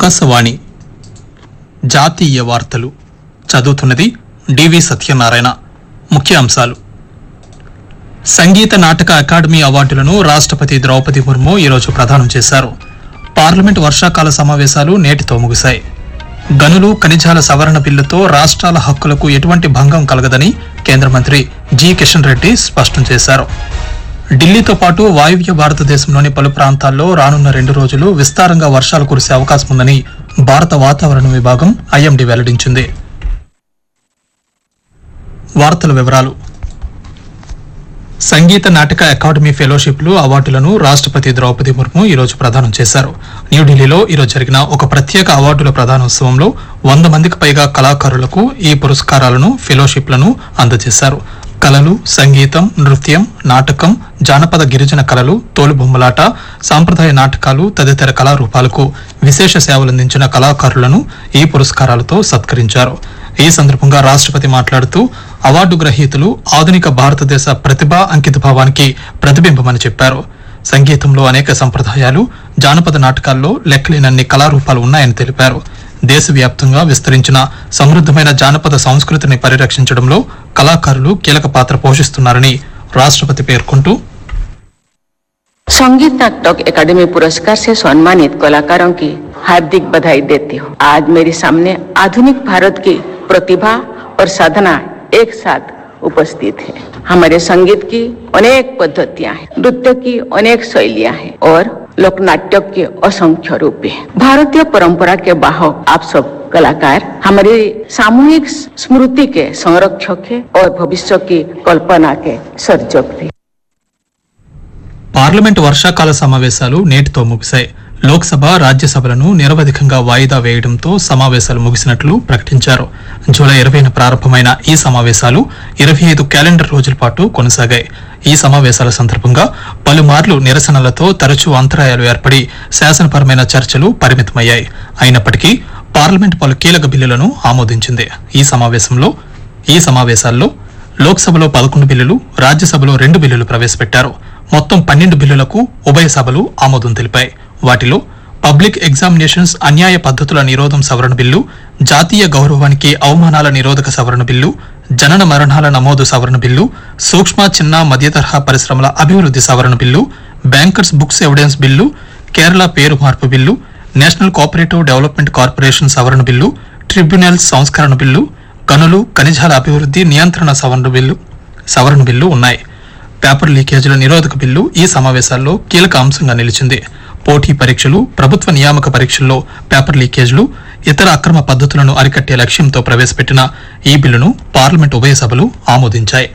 ఆకాశవాణి జాతీయ వార్తలు చదువుతున్నది డివి సత్యనారాయణ ముఖ్యాంశాలు సంగీత నాటక అకాడమీ అవార్డులను రాష్ట్రపతి ద్రౌపది ముర్ము ఈరోజు ప్రదానం చేశారు పార్లమెంట్ వర్షాకాల సమావేశాలు నేటితో ముగిశాయి గనులు ఖనిజాల సవరణ బిల్లుతో రాష్ట్రాల హక్కులకు ఎటువంటి భంగం కలగదని కేంద్ర మంత్రి జి కిషన్ రెడ్డి స్పష్టం చేశారు ఢిల్లీతో పాటు వాయువ్య భారతదేశంలోని పలు ప్రాంతాల్లో రానున్న రెండు రోజులు విస్తారంగా వర్షాలు కురిసే అవకాశం ఉందని భారత వాతావరణ విభాగం ఐఎండీ వెల్లడించింది వార్తల వివరాలు సంగీత నాటక అకాడమీ ఫెలోషిప్లు అవార్డులను రాష్ట్రపతి ద్రౌపది ముర్ము ఈరోజు ప్రదానం చేశారు న్యూఢిల్లీలో ఈరోజు జరిగిన ఒక ప్రత్యేక అవార్డుల ప్రదానోత్సవంలో వంద మందికి పైగా కళాకారులకు ఈ పురస్కారాలను ఫెలోషిప్లను అందజేశారు కళలు సంగీతం నృత్యం నాటకం జానపద గిరిజన కళలు తోలుబొమ్మలాట సాంప్రదాయ నాటకాలు తదితర కళారూపాలకు విశేష సేవలందించిన కళాకారులను ఈ పురస్కారాలతో సత్కరించారు ఈ సందర్భంగా రాష్ట్రపతి మాట్లాడుతూ అవార్డు గ్రహీతలు ఆధునిక భారతదేశ ప్రతిభా అంకిత భావానికి ప్రతిబింబమని చెప్పారు సంగీతంలో అనేక సంప్రదాయాలు జానపద నాటకాల్లో లెక్కలేనన్ని కళారూపాలు ఉన్నాయని తెలిపారు దేశవ్యాప్తంగా విస్తరించిన సమృద్ధమైన జానపద సంస్కృతిని పరిరక్షించడంలో కళాకారులు కీలక పాత్ర పోషిస్తున్నారని రాష్ట్రపతి పేర్కొంటూ संगीत नाटक एकेडमी पुरस्कार से सम्मानित कलाकारों की हार्दिक बधाई देती हूँ आज मेरे सामने आधुनिक भारत की प्रतिभा और साधना एक साथ उपस्थित है हमारे संगीत की अनेक पद्धतियां हैं नृत्य की अनेक शैलियां हैं और लोकनाट्य के असंख्य रूप हैं भारतीय परंपरा के बाहक आप सब कलाकार हमारी सामूहिक स्मृति के संरक्षक है और भविष्य की कल्पना के सर्जक भी పార్లమెంట్ వర్షాకాల సమావేశాలు నేటితో ముగిశాయి లోక్సభ రాజ్యసభలను నిరవధికంగా వాయిదా వేయడంతో సమావేశాలు ముగిసినట్లు ప్రకటించారు జూలై ఇరవైన ప్రారంభమైన ఈ సమావేశాలు ఇరవై ఐదు క్యాలెండర్ రోజుల పాటు కొనసాగాయి ఈ సమావేశాల సందర్భంగా పలుమార్లు నిరసనలతో తరచూ అంతరాయాలు ఏర్పడి శాసనపరమైన చర్చలు పరిమితమయ్యాయి అయినప్పటికీ పార్లమెంట్ పలు కీలక బిల్లులను ఆమోదించింది ఈ సమావేశంలో ఈ సమావేశాల్లో లోక్సభలో పదకొండు బిల్లులు రాజ్యసభలో రెండు బిల్లులు ప్రవేశపెట్టారు మొత్తం పన్నెండు బిల్లులకు ఉభయ సభలు ఆమోదం తెలిపాయి వాటిలో పబ్లిక్ ఎగ్జామినేషన్స్ అన్యాయ పద్ధతుల నిరోధం సవరణ బిల్లు జాతీయ గౌరవానికి అవమానాల నిరోధక సవరణ బిల్లు జనన మరణాల నమోదు సవరణ బిల్లు సూక్ష్మ చిన్న మధ్యతరహా పరిశ్రమల అభివృద్ధి సవరణ bill bankers books evidence bill Kerala పేరు మార్పు bill national cooperative development corporation సవరణ బిల్లు ట్రిబ్యునల్స్ సంస్కరణ బిల్లు గనులు ఖనిజాల అభివృద్ధి నియంత్రణ సవరణ బిల్లు సవరణ బిల్లు ఉన్నాయి పేపర్ లీకేజీల నిరోధక బిల్లు ఈ సమావేశాల్లో కీలక అంశంగా నిలిచింది పోటీ పరీక్షలు ప్రభుత్వ నియామక పరీక్షల్లో పేపర్ లీకేజీలు ఇతర అక్రమ పద్ధతులను అరికట్టే లక్ష్యంతో ప్రవేశపెట్టిన ఈ బిల్లును పార్లమెంట్ ఉభయ సభలు ఆమోదించాయి